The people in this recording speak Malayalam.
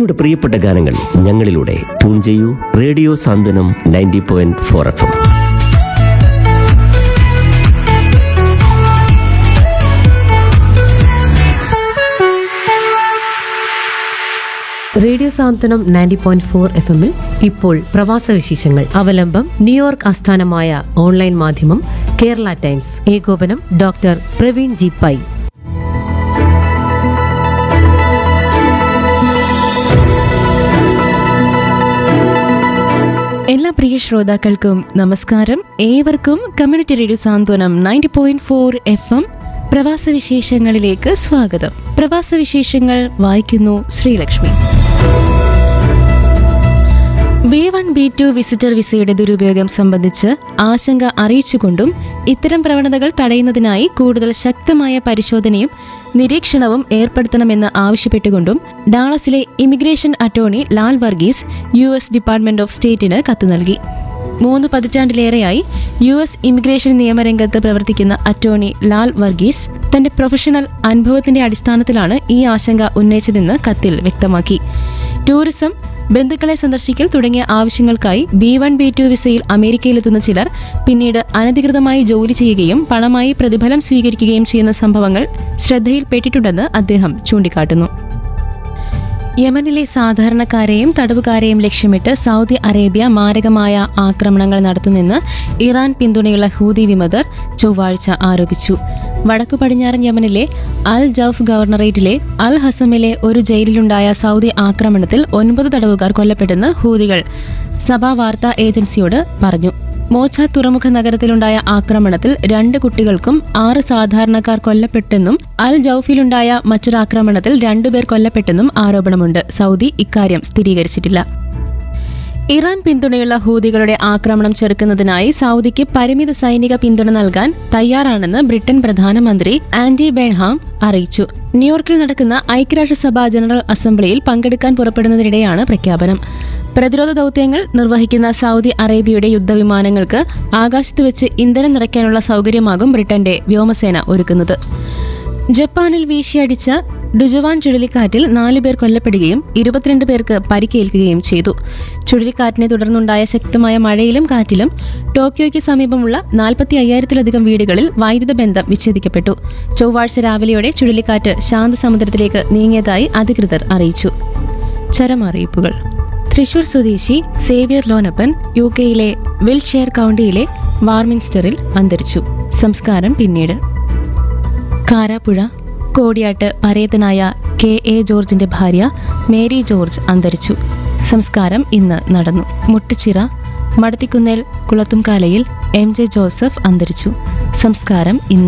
നിങ്ങളുടെ പ്രിയപ്പെട്ട ഗാനങ്ങൾ ഞങ്ങളിലൂടെ ട്യൂൺ ചെയ്യൂ radio Santhwanam ninety point four F M radio Santhwanam ninety point four F എമ്മിൽ ഇപ്പോൾ പ്രവാസ വിശേഷങ്ങൾ അവലംബം ന്യൂയോർക്ക് ആസ്ഥാനമായ ഓൺലൈൻ മാധ്യമം കേരള ടൈംസ് ഏകോപനം ഡോക്ടർ പ്രവീൺ ജി പൈ എല്ലാ പ്രിയ ശ്രോതാക്കൾക്കും നമസ്കാരം ഏവർക്കും community radio Santhwanam ninety point four F M പ്രവാസ വിശേഷങ്ങളിലേക്ക് സ്വാഗതം പ്രവാസ വിശേഷങ്ങൾ വായിക്കുന്നു Sreelakshmi B one B two visitor വിസയുടെ ദുരുപയോഗം സംബന്ധിച്ച് ആശങ്ക അറിയിച്ചുകൊണ്ടും ഇത്തരം പ്രവണതകൾ തടയുന്നതിനായി കൂടുതൽ ശക്തമായ പരിശോധനയും നിരീക്ഷണവും ഏർപ്പെടുത്തണമെന്ന് ആവശ്യപ്പെട്ടുകൊണ്ടും ഡാളസിലെ immigration attorney Lal Varghese U S department of സ്റ്റേറ്റിന് കത്ത് നൽകി മൂന്ന് പതിറ്റാണ്ടിലേറെയായി യു എസ് ഇമിഗ്രേഷൻ നിയമരംഗത്ത് പ്രവർത്തിക്കുന്ന അറ്റോർണി ലാൽ വർഗീസ് തന്റെ പ്രൊഫഷണൽ അനുഭവത്തിന്റെ അടിസ്ഥാനത്തിലാണ് ഈ ആശങ്ക ഉന്നയിച്ചതെന്ന് കത്തിൽ വ്യക്തമാക്കി ടൂറിസം ബന്ധുക്കളെ സന്ദർശിക്കൽ തുടങ്ങിയ ആവശ്യങ്ങൾക്കായി ബി വൺ ബി ടു വിസയിൽ അമേരിക്കയിലെത്തുന്ന ചിലർ പിന്നീട് അനധികൃതമായി ജോലി ചെയ്യുകയും പണമായി പ്രതിഫലം സ്വീകരിക്കുകയും ചെയ്യുന്ന സംഭവങ്ങൾ ശ്രദ്ധയിൽപ്പെട്ടിട്ടുണ്ടെന്ന് അദ്ദേഹം ചൂണ്ടിക്കാട്ടുന്നു യമനിലെ സാധാരണക്കാരെയും തടവുകാരെയും ലക്ഷ്യമിട്ട് സൗദി അറേബ്യ മാരകമായ ആക്രമണങ്ങൾ നടത്തുന്നെന്ന് ഇറാൻ പിന്തുണയുള്ള ഹൂതി വിമതർ ചൊവ്വാഴ്ച ആരോപിച്ചു വടക്കു പടിഞ്ഞാറൻ യമനിലെ അൽ ജൌഫ് ഗവർണറേറ്റിലെ അൽ ഹസമിലെ ഒരു ജയിലിലുണ്ടായ സൗദി ആക്രമണത്തിൽ ഒൻപത് തടവുകാർ കൊല്ലപ്പെട്ടെന്ന് ഹൂതികൾ സഭാ വാർത്താ ഏജൻസിയോട് പറഞ്ഞു മോച്ച തുറമുഖ നഗരത്തിലുണ്ടായ ആക്രമണത്തിൽ രണ്ട് കുട്ടികൾക്കും ആറ് സാധാരണക്കാർ കൊല്ലപ്പെട്ടെന്നും അൽ ജൌഫിലുണ്ടായ മറ്റൊരാക്രമണത്തിൽ രണ്ടുപേർ കൊല്ലപ്പെട്ടെന്നും ആരോപണമുണ്ട് സൗദി ഇക്കാര്യം സ്ഥിരീകരിച്ചിട്ടില്ല ഇറാൻ പിന്തുണയുള്ള ഹൂതികളുടെ ആക്രമണം ചെറുക്കുന്നതിനായി സൗദിക്ക് പരിമിത സൈനിക പിന്തുണ നൽകാൻ തയ്യാറാണെന്ന് ബ്രിട്ടൻ പ്രധാനമന്ത്രി ആൻഡി ബെൻഹാം അറിയിച്ചു ന്യൂയോർക്കിൽ നടക്കുന്ന ഐക്യരാഷ്ട്രസഭ ജനറൽ അസംബ്ലിയിൽ പങ്കെടുക്കാൻ പുറപ്പെടുന്നതിനിടെയാണ് പ്രഖ്യാപനം പ്രതിരോധ ദൌത്യങ്ങൾ നിർവഹിക്കുന്ന സൗദി അറേബ്യയുടെ യുദ്ധവിമാനങ്ങൾക്ക് ആകാശത്ത് വെച്ച് ഇന്ധനം നിറയ്ക്കാനുള്ള സൗകര്യമാകും ബ്രിട്ടന്റെ വ്യോമസേന ഒരുക്കുന്നത് ജപ്പാനിൽ വീശിയടിച്ച ഡുജുവാൻ ചുഴലിക്കാറ്റിൽ നാല് പേർ കൊല്ലപ്പെടുകയും ഇരുപത്തിരണ്ട് പേർക്ക് പരിക്കേൽക്കുകയും ചെയ്തു ചുഴലിക്കാറ്റിനെ തുടർന്നുണ്ടായ ശക്തമായ മഴയിലും കാറ്റിലും ടോക്കിയോയ്ക്ക് സമീപമുള്ള നാൽപ്പത്തി അയ്യായിരത്തിലധികം വീടുകളിൽ വൈദ്യുത ബന്ധം വിച്ഛേദിക്കപ്പെട്ടു ചൊവ്വാഴ്ച രാവിലെയോടെ ചുഴലിക്കാറ്റ് ശാന്തസമുദ്രത്തിലേക്ക് നീങ്ങിയതായി അധികൃതർ അറിയിച്ചു ചരമറിയിപ്പുകൾ തൃശൂർ സ്വദേശി സേവ്യർ ലോനപ്പൻ യു കെയിലെ വിൽഷെയർ കൗണ്ടിയിലെ വാർമിൻസ്റ്ററിൽ അന്തരിച്ചു സംസ്കാരം പിന്നീട് കാരാപ്പുഴ കോടിയാട്ട് പരേതനായ കെ എ ജോർജിന്റെ ഭാര്യ മേരി ജോർജ് അന്തരിച്ചു സംസ്കാരം ഇന്ന് നടന്നു മുട്ടുച്ചിറ മടത്തിക്കുന്നേൽ കുളത്തുംകാലയിൽ എം ജെ ജോസഫ് അന്തരിച്ചു സംസ്കാരം ഇന്ന്